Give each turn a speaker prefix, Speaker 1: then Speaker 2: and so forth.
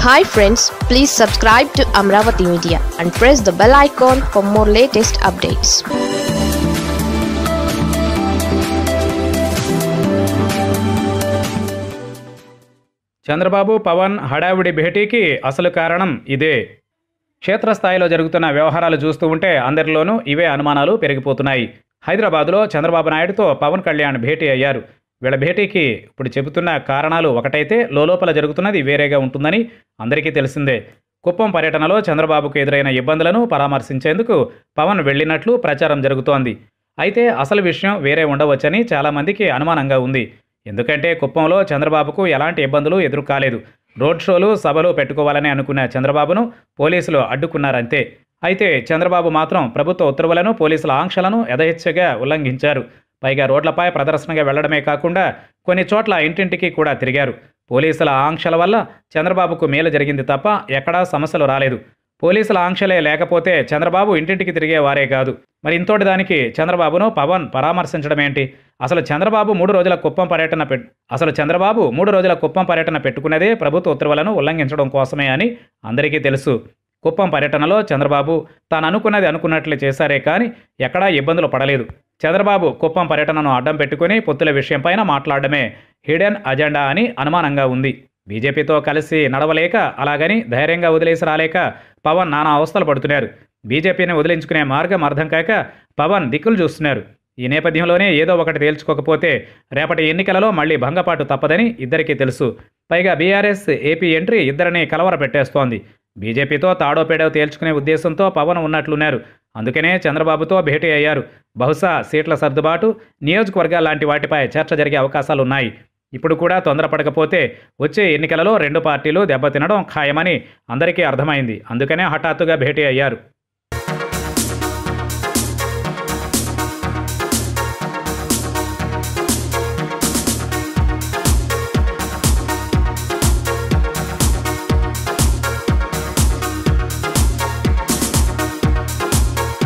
Speaker 1: hi friends please subscribe to Amaravati media and press the bell icon for more latest updates
Speaker 2: Chandrababu Pawan హడావిడి భేటీకి అసలు కారణం ఇదే క్షేత్రస్థాయిలో జరుగుతున్న వ్యవహారాలు చూస్తూ ఉంటే అందరిలోనూ ఇవే అనుమానాలు పెరిగిపోతున్నాయి హైదరాబాదులో చంద్రబాబు నాయుడుతో పవన్ కళ్యాణ్ భేటీ అయ్యారు వీళ్ళ భేటీకి ఇప్పుడు చెబుతున్న కారణాలు ఒకటైతే లోపల జరుగుతున్నది వేరేగా ఉంటుందని అందరికీ తెలిసిందే కుప్పం పర్యటనలో చంద్రబాబుకు ఎదురైన ఇబ్బందులను పరామర్శించేందుకు పవన్ వెళ్ళినట్లు ప్రచారం జరుగుతోంది అయితే అసలు విషయం వేరే ఉండవచ్చని చాలామందికి అనుమానంగా ఉంది ఎందుకంటే కుప్పంలో చంద్రబాబుకు ఎలాంటి ఇబ్బందులు ఎదురు కాలేదు రోడ్ షోలు సభలు పెట్టుకోవాలని అనుకున్న చంద్రబాబును పోలీసులు అడ్డుకున్నారంతే అయితే చంద్రబాబు మాత్రం ప్రభుత్వ ఉత్తర్వులను పోలీసుల ఆంక్షలను యథేచ్ఛగా ఉల్లంఘించారు పైగా రోడ్లపై ప్రదర్శనగా వెళ్లడమే కాకుండా కొన్ని చోట్ల ఇంటింటికి కూడా తిరిగారు పోలీసుల ఆంక్షల వల్ల చంద్రబాబుకు మేలు జరిగింది తప్ప ఎక్కడా సమస్యలు రాలేదు పోలీసుల ఆంక్షలే లేకపోతే చంద్రబాబు ఇంటింటికి తిరిగేవారే కాదు మరి ఇంతోటి దానికి చంద్రబాబును పవన్ పరామర్శించడం ఏంటి అసలు చంద్రబాబు మూడు రోజుల కుప్పం పర్యటన పెట్ అసలు చంద్రబాబు మూడు రోజుల కుప్పం పర్యటన పెట్టుకున్నదే ప్రభుత్వ ఉత్తర్వులను ఉల్లంఘించడం కోసమే అని అందరికీ తెలుసు కుప్పం పర్యటనలో చంద్రబాబు తాను అనుకున్నది అనుకున్నట్లు చేశారే కానీ ఎక్కడా ఇబ్బందులు పడలేదు చంద్రబాబు కుప్పం పర్యటనను అడ్డం పెట్టుకుని పొత్తుల విషయంపైన మాట్లాడడమే హిడెన్ అజెండా అని అనుమానంగా ఉంది బీజేపీతో కలిసి నడవలేక అలాగని ధైర్యంగా వదిలేసి రాలేక పవన్ నానా అవస్థలు పడుతున్నారు బీజేపీని వదిలించుకునే మార్గం అర్థం కాక పవన్ దిక్కులు చూస్తున్నారు ఈ నేపథ్యంలోనే ఏదో ఒకటి తేల్చుకోకపోతే రేపటి ఎన్నికలలో మళ్లీ భంగపాటు తప్పదని ఇద్దరికీ తెలుసు పైగా బీఆర్ఎస్ ఏపీ ఎంట్రీ ఇద్దరిని కలవర పెట్టేస్తోంది బీజేపీతో తాడో పేడో తేల్చుకునే ఉద్దేశంతో పవన్ ఉన్నట్లున్నారు అందుకనే చంద్రబాబుతో భేటీ అయ్యారు బహుశా సీట్ల సర్దుబాటు నియోజకవర్గాల లాంటి వాటిపై చర్చ జరిగే అవకాశాలున్నాయి ఇప్పుడు కూడా తొందరపడకపోతే వచ్చే ఎన్నికలలో రెండు పార్టీలు దెబ్బతినడం ఖాయమని అందరికీ అర్థమైంది అందుకనే హఠాత్తుగా భేటీ అయ్యారు